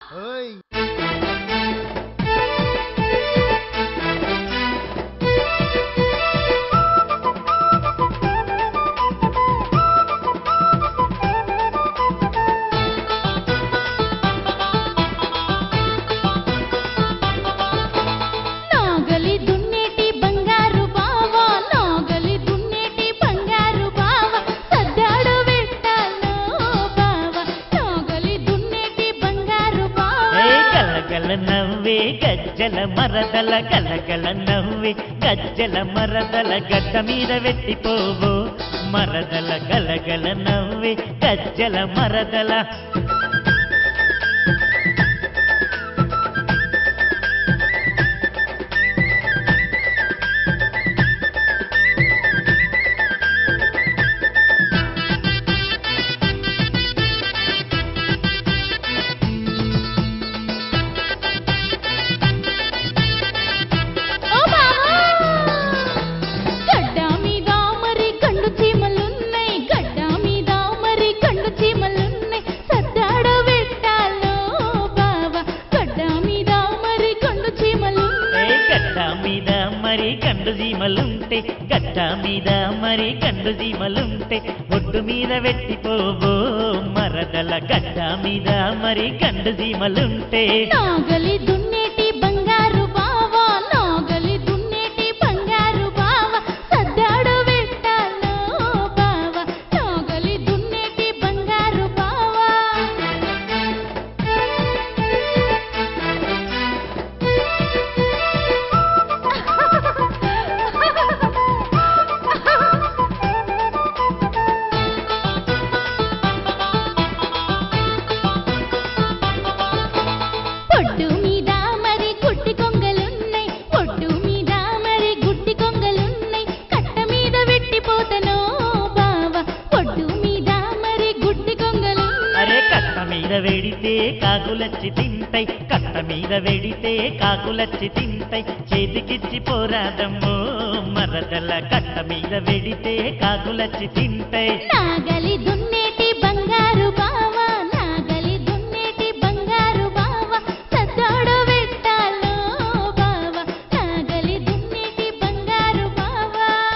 ఓయ్ నాగలి దున్నేటి బంగారు బావ నాగలి దున్నేటి బంగారు బావ సద్దాడు వెట్టాలో బావ నాగలి దున్నేటి బంగారు బావ ఏ గలగల నవ్వే గజ్జల మరదల గలగల నవ్వే గజ్జల మరదల గడ్డ మీద వెట్టిపోవు మరదల గలగల నవ్వే గజ్జల మరదల ఓ బావా గడ్డ మీద మరి కండు చీమలున్నాయి గడ్డ మీద మరి కండు చీమలున్నాయి సద్దాడు వెట్టాలో బావ గడ్డ మీద మరి కండు ఏ చీమలున్నాయి గడ్డ మీద మరి కండు జీమలుంటే గడ్డ మీద మరి కండు జీమలుంటే ఒడ్డు మీద వెట్టిపోవు మరదల గడ్డ మీద మరి కండు జీమలుంటే నాగలి దున్నేటి బంగారు బావ నాగలి దున్నేటి బంగారు బావ సద్దాడు వెట్టాలో బావ నాగలి దున్నేటి బంగారు బావ పొడ్డు మీద మరి గుడ్డి కొంగలున్నాయి పొడ్డు మీద మరి గుడ్డి కొంగలున్నాయి కట్ట మీద వెట్టిపోతనో బావ పొడ్డు మీద మరి గుడ్డి కొంగలున్నాయి అరే కట్ట మీద వెడితే కాకులచ్చి తింటై కట్ట మీద వెడితే కాకులచ్చి తింటై చేతికిచ్చి పోరాదమ్మో మరదల కట్ట మీద వెడితే కాకులచ్చి తింటై నాగలి దున్నేటి బంగారు బావ నాగలి దున్నేటి బంగారు బావ సద్దోడు వెట్టాలో బావ నాగలి దున్నేటి బంగారు బావ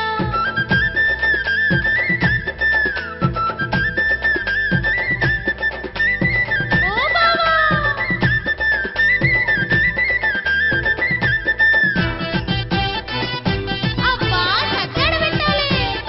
ఓ బావా అబ్బా సద్దోడు పెట్టాలి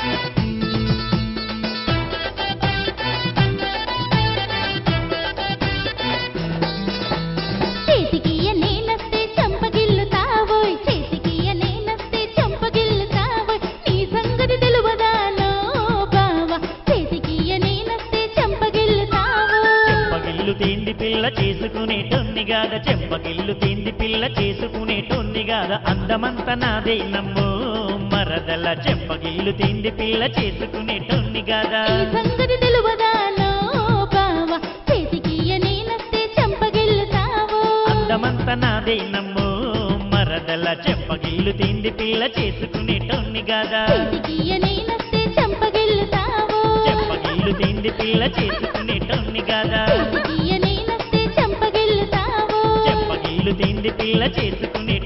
చేతికియ నేనస్తే చంపగిల్లుతావోయ్ చేతికియ నేనస్తే చంపగిల్లుతావోయ్ నీ సంగతి తెలువదానో బావ చేతికియ నేనస్తే చంపగిల్లుతావోయ్ చెంపగిల్లు తిండి పిల్ల చేసుకునేటోన్ని గాద చెంపగిల్లు తిండి పిల్ల చేసుకునేటోన్ని గాద అందమంత నాదే నమ్మో మరదల చెంపగిల్లు తిండి పిల్ల చేసుకునేటోన్ని గాదా నీ సంగతి తెలువదానో బావ చేతికియ నేనస్తే చంపగిల్లుతావోయ్ అందమంత నాదే నమ్మో మరదల చెంపగిల్లు తిండి పిల్ల చేసుకునేటోన్ని గాదా చేతికియ నేనస్తే చంపగిల్లుతావోయ్ చెంపగిల్లు తిండి పిల్ల చేసుకునేటోన్ని గాదా చేతికియ నేనస్తే చంపగిల్లుతావోయ్ చెంపగిల్లు తిండి పిల్ల చేసుకునే